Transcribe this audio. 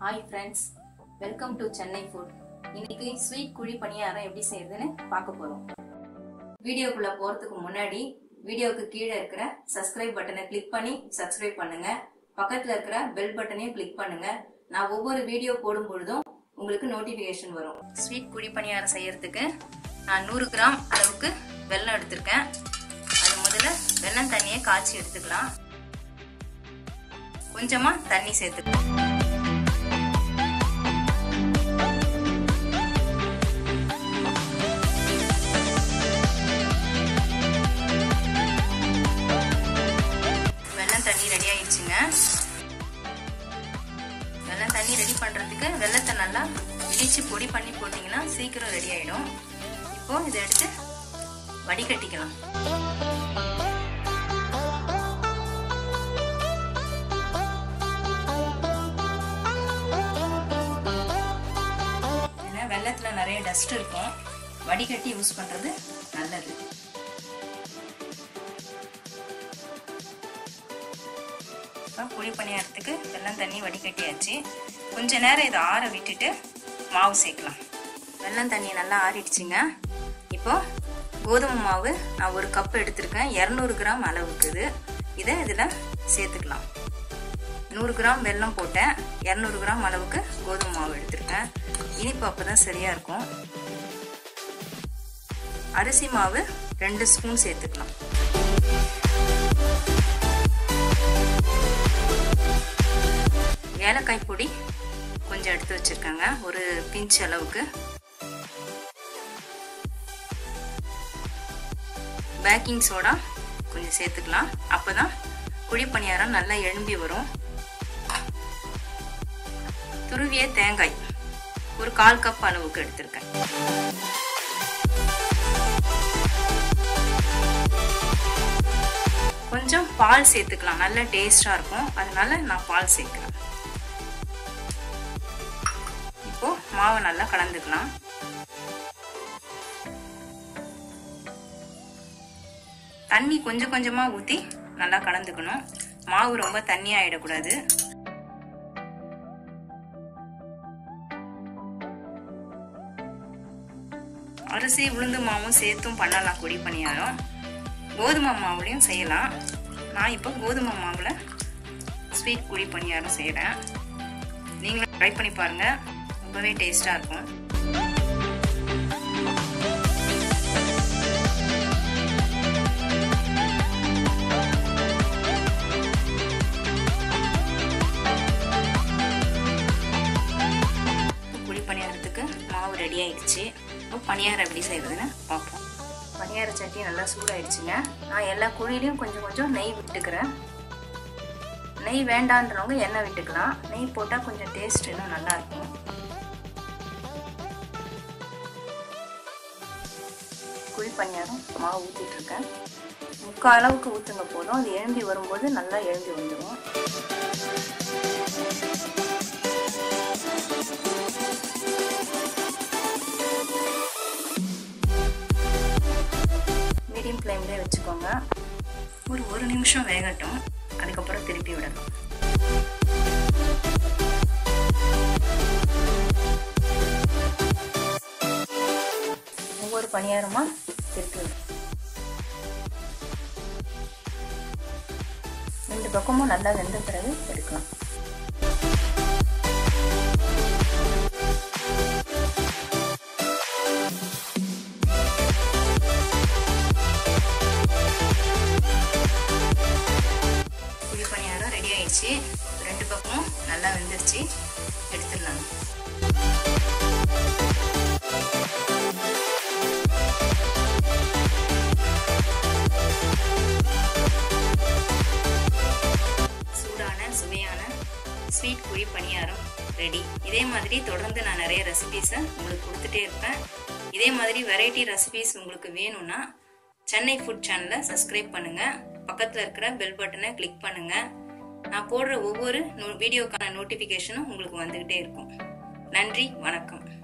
hi friends welcome to Chennai food இன்னைக்கு sweet kuzhi paniyaram எப்படி செய்யறதுன்னு பார்க்க போறோம் வீடியோக்குள்ள போறதுக்கு முன்னாடி வீடியோக்கு கீழே இருக்கிற சப்ஸ்கிரைப் பட்டனை கிளிக் பண்ணி சப்ஸ்கிரைப் பண்ணுங்க பக்கத்துல இருக்கிற பெல் பட்டனையும் கிளிக் பண்ணுங்க நான் ஒவ்வொரு வீடியோ போடும் பொழுதும் உங்களுக்கு நோட்டிபிகேஷன் வரும் ஸ்வீட் குழி பணியாரம் செய்யறதுக்கு நான் நூறு கிராம் அளவுக்கு வெல்லம் எடுத்திருக்கேன் அது முதல்ல வெல்லம் தண்ணியை காய்ச்சி எடுத்துக்கலாம் கொஞ்சமா தண்ணி சேர்த்துக்கலாம் வெள்ளம் தண்ணி ரெடி ஆயிடுச்சுங்க வெள்ளம் தண்ணி ரெடி பண்றதுக்கு வெள்ளத்தை நல்லா இடிச்சு பொடி பண்ணி போட்டீங்கன்னா சீக்கிரம் ரெடி ஆயிடும் இப்போ இதை எடுத்து வடிகட்டிக்கலாம் ஏன்னா வெள்ளத்துல நிறைய டஸ்ட் இருக்கும் வடிகட்டி யூஸ் பண்றது நல்லது இப்போ புளி பணியாரத்துக்கு வெள்ளம் தண்ணி வடிகட்டியாச்சு கொஞ்ச நேரம் இதை ஆற விட்டுட்டு மாவு சேர்க்கலாம் வெள்ளம் தண்ணி நல்லா ஆறிடுச்சுங்க இப்போ கோதுமை மாவு நான் ஒரு கப் எடுத்திருக்கேன் இரநூறு கிராம் அளவுக்கு இது இதை இதில் சேர்த்துக்கலாம் நூறு கிராம் வெல்லம் போட்டேன் இரநூறு கிராம் அளவுக்கு கோதுமை மாவு எடுத்திருக்கேன் இனிப்பு அப்போ தான் சரியாக இருக்கும் அரிசி மாவு ரெண்டு ஸ்பூன் சேர்த்துக்கலாம் ஏலக்காய் பொடி கொஞ்சம் எடுத்து வச்சிருக்காங்க ஒரு பிஞ்ச் அளவுக்கு பேக்கிங் சோடா கொஞ்சம் சேர்த்துக்கலாம் அப்போதான் குழி பணியாரம் நல்லா எழும்பி வரும் துருவிய தேங்காய் ஒரு கால் கப் அளவுக்கு எடுத்திருக்கேன் கொஞ்சம் பால் சேர்த்துக்கலாம் நல்ல டேஸ்டா இருக்கும் அதனால நான் பால் சேர்க்கிறேன் இப்போ மாவை நல்லா கலந்துக்கலாம் தண்ணி கொஞ்சம் கொஞ்சமா ஊத்தி நல்லா கலந்துக்கணும் மாவு ரொம்ப தண்ணி ஆயிடக்கூடாது அரிசி உளுந்து மாவும் சேர்த்தும் பண்ணலாம் குடி பணியாரம் கோதுமை மாவுலையும் செய்யலாம் நான் இப்போ கோதுமை மாவில் ஸ்வீட் குழி பணியாரம் செய்கிறேன் நீங்களும் ட்ரை பண்ணி பாருங்கள் ரொம்பவே டேஸ்ட்டாக இருக்கும் குழி பணியாரத்துக்கு மாவு ரெடி ஆயிடுச்சு இப்போ பணியாரம் எப்படி செய்கிறதுன்னு பார்ப்போம் பணியார சட்டி நல்லா சூடாயிடுச்சுங்க நான் எல்லா குழிலையும் கொஞ்சம் கொஞ்சம் நெய் விட்டுக்கிறேன் நெய் வேண்டான்றவங்க எண்ணெய் விட்டுக்கலாம் நெய் போட்டால் கொஞ்சம் டேஸ்ட் இன்னும் நல்லா இருக்கும் குழி பணியாரம் மாவு ஊற்றிட்டு இருக்கேன் முக்கால் அளவுக்கு ஊற்றுங்க போதும் அது எழும்பி வரும்போது நல்லா எழும்பி வந்துடும் மீடியம் ஃப்ளேம்லேயே வச்சுக்கோங்க ஒரு ஒரு நிமிஷம் வேகட்டும் அதுக்கப்புறம் திருப்பி விடலாம் ஒவ்வொரு பணியாரமா திருப்பி விடும் ரெண்டு பக்கமும் நல்லா வெந்த பிறகு எடுக்கலாம் குழி பணியாரம் ரெடி ஆயிடுச்சு ரெண்டு பக்கமும் நல்லா வெந்துருச்சு எடுத்துடலாம் சூடான சுவையான ஸ்வீட் குழி பணியாரம் ரெடி இதே மாதிரி தொடர்ந்து நான் நிறைய ரெசிபீஸை உங்களுக்கு கொடுத்துட்டே இருப்பேன் இதே மாதிரி வெரைட்டி ரெசிபீஸ் உங்களுக்கு வேணும்னா சென்னை ஃபுட் சேனலை சப்ஸ்கிரைப் பண்ணுங்க பக்கத்தில் இருக்கிற பெல் பட்டனை கிளிக் பண்ணுங்க நான் போடுற ஒவ்வொரு வீடியோக்கான நோட்டிஃபிகேஷனும் உங்களுக்கு வந்துகிட்டே இருக்கும் நன்றி வணக்கம்